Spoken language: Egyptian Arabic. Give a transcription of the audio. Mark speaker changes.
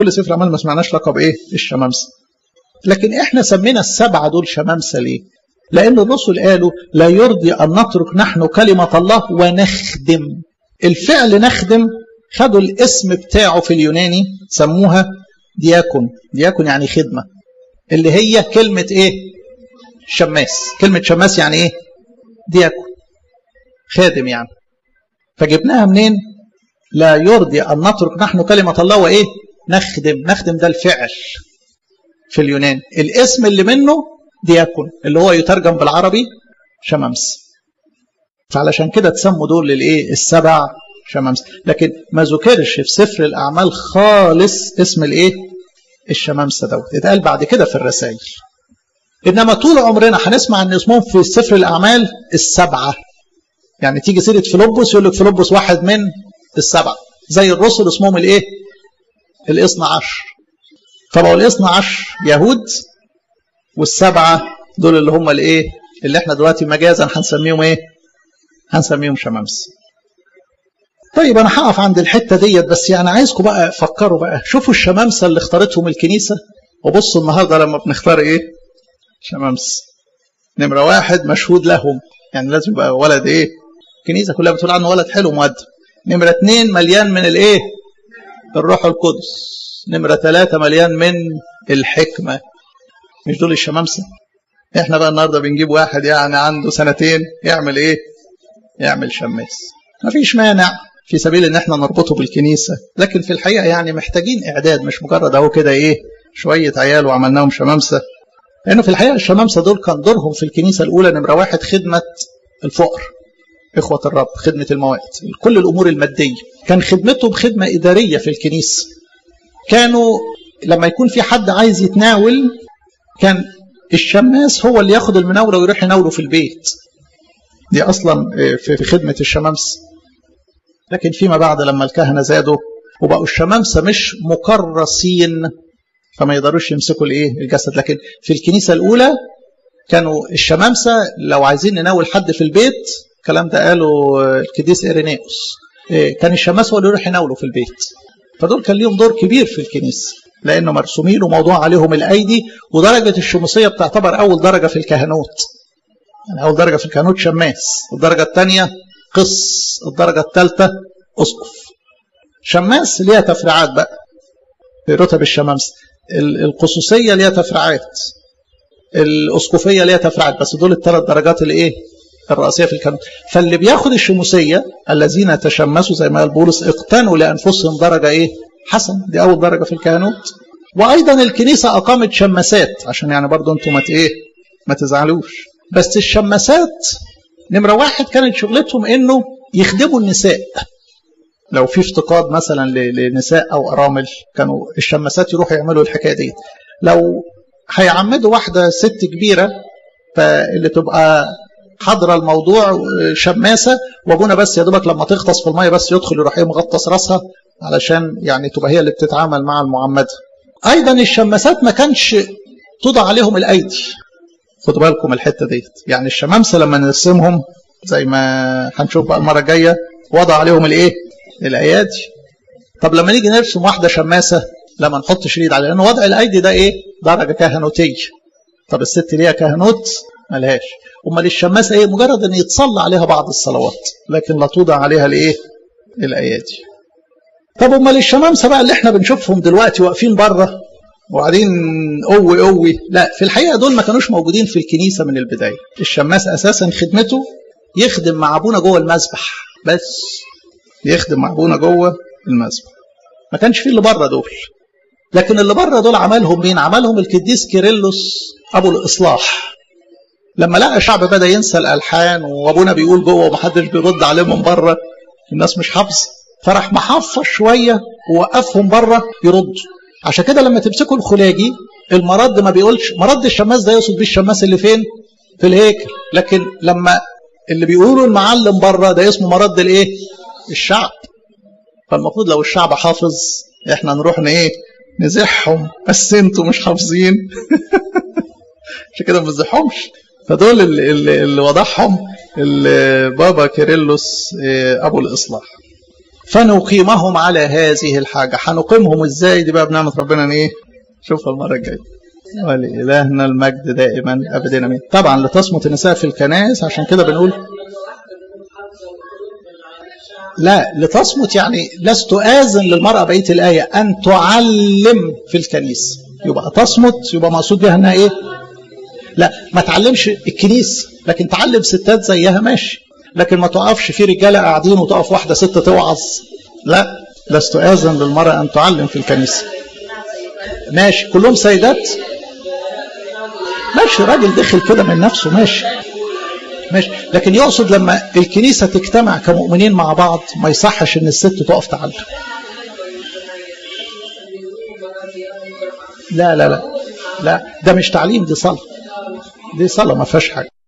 Speaker 1: كل سفر اعمال ما سمعناش لقب ايه الشمامسه لكن احنا سمينا السبعه دول شمامسه ليه لان الرسل قالوا لا يرضي ان نترك نحن كلمه الله ونخدم الفعل نخدم خدوا الاسم بتاعه في اليوناني سموها دياكون دياكون يعني خدمه اللي هي كلمه ايه شماس كلمه شماس يعني ايه دياكون خادم يعني فجبناها منين لا يرضي أن نترك نحن كلمة الله وإيه نخدم نخدم ده الفعل في اليونان الاسم اللي منه دياكون اللي هو يترجم بالعربي شمامس فعلشان كده تسموا دول الايه السبع شمامس لكن ما ذكرش في سفر الاعمال خالص اسم الايه الشمامسه دوت اتقال بعد كده في الرسائل انما طول عمرنا هنسمع ان اسمهم في سفر الاعمال السبعه يعني تيجي سيره فيلبس يقول لك فيلبس واحد من السبعه زي الرسل اسمهم الايه الاثنى عشر فبقوا الاثنى عشر يهود والسبعه دول اللي هم الايه اللي احنا دلوقتي مجازا هنسميهم ايه هنسميهم شمامس طيب انا هقف عند الحته ديت بس يعني عايزكم بقى فكروا بقى شوفوا الشمامسه اللي اختارتهم الكنيسه وبصوا النهارده لما بنختار ايه شمامس نمره واحد مشهود لهم يعني لازم يبقى ولد ايه الكنيسه كلها بتقول عنه ولد حلو مؤدب نمره اثنين مليان من الايه الروح القدس نمره ثلاثه مليان من الحكمه مش دول الشمامسه احنا بقى النهارده بنجيب واحد يعني عنده سنتين يعمل ايه يعمل شماس مفيش مانع في سبيل ان احنا نربطه بالكنيسه لكن في الحقيقه يعني محتاجين اعداد مش مجرد اهو كده ايه شويه عيال وعملناهم شمامسه لانه في الحقيقه الشمامسه دول كان دورهم في الكنيسه الاولى نمره واحد خدمه الفقر اخوه الرب خدمه المواد كل الامور الماديه كان خدمتهم خدمه اداريه في الكنيسه كانوا لما يكون في حد عايز يتناول كان الشماس هو اللي ياخد المناوله ويروح يناوله في البيت دي اصلا في خدمه الشمامسه لكن فيما بعد لما الكهنه زادوا وبقوا الشمامسه مش مكرسين فما يقدروش يمسكوا الايه الجسد لكن في الكنيسه الاولى كانوا الشمامسه لو عايزين نناول حد في البيت الكلام ده قاله القديس ايرينيوس كان الشماس هو اللي يروح يناوله في البيت فدول كان ليهم دور كبير في الكنيسه لانه مرسومين وموضوع عليهم الايدي ودرجه الشموسيه بتعتبر اول درجه في الكهنوت يعني اول درجه في الكهنوت شماس الدرجه الثانيه قس الدرجه الثالثه اسقف شماس ليها تفريعات بقى في رتب الشمامسه القصوصيه ليها تفريعات الاسقفيه ليها تفريعات بس دول الثلاث درجات اللي ايه الرئيسيه في الكهنوت فاللي بياخد الشموسيه الذين تشمسوا زي ما قال بولس اقتنوا لانفسهم درجه ايه حسن دي اول درجه في الكهنوت وايضا الكنيسه اقامت شماسات عشان يعني برضه انتم ما ايه ما تزعلوش بس الشماسات نمره واحد كانت شغلتهم انه يخدموا النساء لو في افتقاد مثلا لنساء او ارامل كانوا الشماسات يروحوا يعملوا الحكايه دي لو هيعمدوا واحده ست كبيره فاللي تبقى حاضره الموضوع شماسه وابونا بس يا دوبك لما تغطس في الميه بس يدخل يروح مغطس راسها علشان يعني تبقى هي اللي بتتعامل مع المعمده. ايضا الشماسات ما كانش توضع عليهم الايدي. خدوا بالكم الحته ديت، يعني الشمامسه لما نرسمهم زي ما هنشوف بقى المره الجايه وضع عليهم الايه؟ الايادي. طب لما نيجي نرسم واحده شماسه لما نحط شريط عليها لان وضع الايدي ده ايه؟ درجه كهنوتيه. طب الست ليها كهنوت؟ ملهاش. امال الشماسه ايه؟ مجرد ان يتصلى عليها بعض الصلوات، لكن لا توضع عليها الايه؟ الايادي. طب امال الشمامسه بقى اللي احنا بنشوفهم دلوقتي واقفين بره وقاعدين قوي قوي لا في الحقيقه دول ما كانوش موجودين في الكنيسه من البدايه الشماس اساسا خدمته يخدم مع ابونا جوه المسبح بس يخدم مع ابونا جوه المسبح ما كانش في اللي بره دول لكن اللي بره دول عملهم مين عملهم القديس كيرلس ابو الاصلاح لما لقى الشعب بدا ينسى الالحان وابونا بيقول جوه ومحدش بيرد عليه من بره الناس مش حافظه فراح محفظ شويه ووقفهم بره يردوا عشان كده لما تمسكوا الخلاجي المرد ما بيقولش مرد الشماس ده يقصد بيه الشماس اللي فين في الهيكل لكن لما اللي بيقولوا المعلم بره ده اسمه مرد الايه الشعب فالمفروض لو الشعب حافظ احنا نروح ايه نزحهم بس انتوا مش حافظين عشان كده ما نزحهمش فدول اللي, اللي وضعهم بابا كيرلس ابو الاصلاح فنقيمهم على هذه الحاجة هنقيمهم ازاي دي بقى بنعمة ربنا ايه شوفها المرة الجاية ولإلهنا المجد دائما أبدا أمين طبعا لتصمت النساء في الكنائس عشان كده بنقول لا لتصمت يعني لست آذن للمرأة بقية الآية أن تعلم في الكنيسة يبقى تصمت يبقى مقصود بها أنها إيه لا ما تعلمش الكنيسة لكن تعلم ستات زيها ماشي لكن ما تقفش في رجالة قاعدين وتقف واحدة ست توعظ لا لست آذن للمرأة أن تعلم في الكنيسة ماشي كلهم سيدات ماشي راجل دخل كده من نفسه ماشي ماشي لكن يقصد لما الكنيسة تجتمع كمؤمنين مع بعض ما يصحش ان الست تقف تعلم لا لا لا لا ده مش تعليم دي صلاة دي صلاة ما فيهاش حاجة